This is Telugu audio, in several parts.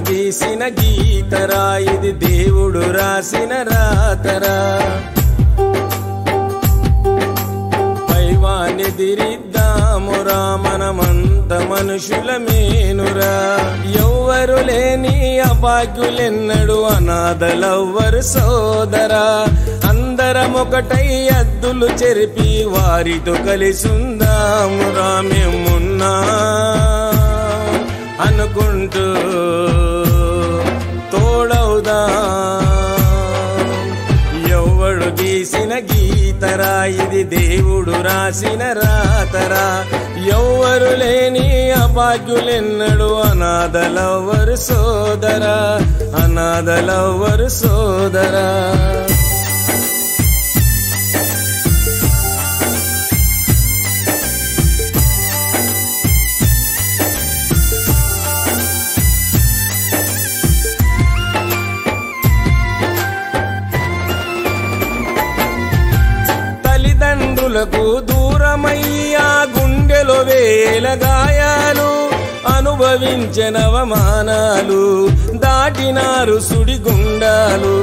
గీసిన గీతరా ఇది దేవుడు రాసిన రాతరా పైవానెదిరిద్దామురా మనమంత మనుషుల మేనురా ఎవ్వరు లేని అభాగ్యులెన్నడు అనాథలవ్వరు సోదరా అందరం ఒకటై అద్దులు చెరిపి వారితో కలిసుందామురా మేమున్నా అనుకుంటూ తోడవుదా ఎవ్వడు గీసిన గీతరా ఇది దేవుడు రాసిన రాతరా ఎవ్వరు లేని అభాగ్యులెన్నడు అనాథలవ్వరు సోదరా అనాథలవ్వరు సోదరా తల్లిదండ్రులకు దూరమయ్యా గుండెలో వేల గాయాలు అనుభవించిన అవమానాలు దాటినారు సుడిగుండాలు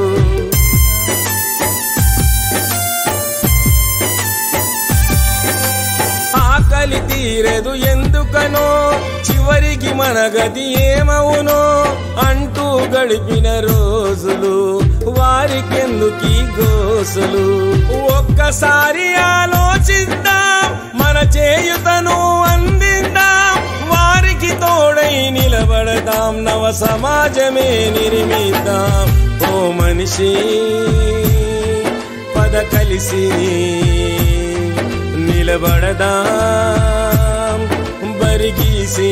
ఆకలి తీరదు ఎందుకనో చివరికి మన గది ఏమవునో అంటూ గడిపిన రోజులు వారికెందుకీ గోసులు ఒక్కసారి ఆలోచిద్దాం మన చేయుతను అందిద్దాం వారికి తోడై నిలబడదాం నవ సమాజమే నిర్మిద్దాం ఓ మనిషి పద కలిసి నిలబడదా బరిగీసి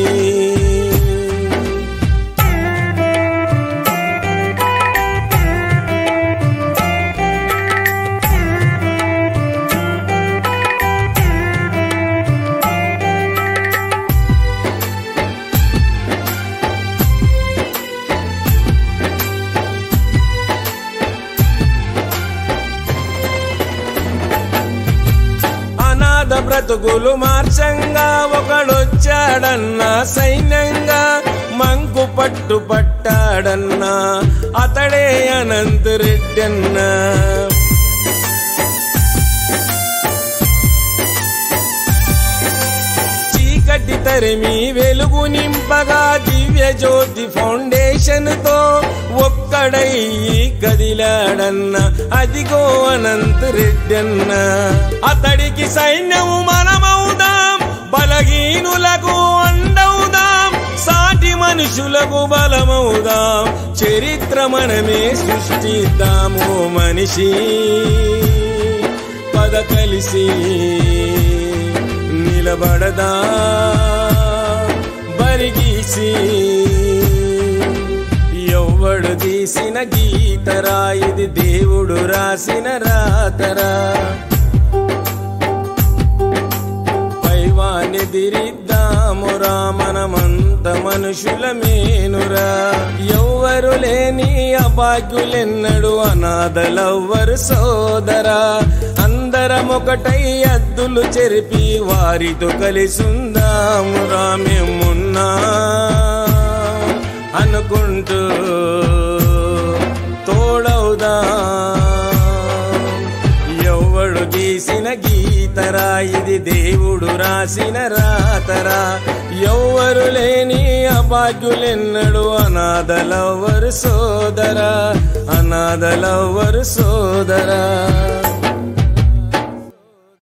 అనాథ బ్రతుకులు మార్చంగా ఒకడొచ్చాడన్న సైన్యంగా మంకు పట్టు పట్టాడన్నా అతడే అనంత రెడ్డన్నా చీకటి తరిమి వెలుగు నింపగా దివ్య జ్యోతి ఫౌండేషన్ తో ఒక్కడై కదిలాడన్న అదిగో అనంత రెడ్డన్న అతడికి సైన్యము మనమవుదాం బలహీనులకు అండవుదాం సాటి మనుషులకు బలమవుదాం చరిత్ర మనమే సృష్టిద్దాము మనిషి పద కలిసి నిలబడదా బరిగీసి ఎవ్వడు తీసిన గీతరా ఇది దేవుడు రాసిన రాతరా పైవానెదిరిద్దామురా మనమంత మనుషుల మేనురా ఎవ్వరు లేని అభాగ్యులెన్నడు అనాథలవ్వరు సోదరా అందరం ఒకటై అద్దులు చెరిపి వారితో కలిసుందామురా మేమున్నా అనుకుంటూ తోడవుదా ఎవ్వడు గీసిన గీతరా ఇది దేవుడు రాసిన రాతరా ఎవ్వరు లేని అభాగ్యులెన్నడు అనాథలవ్వరు సోదరా అనాథలవ్వరు సోదరా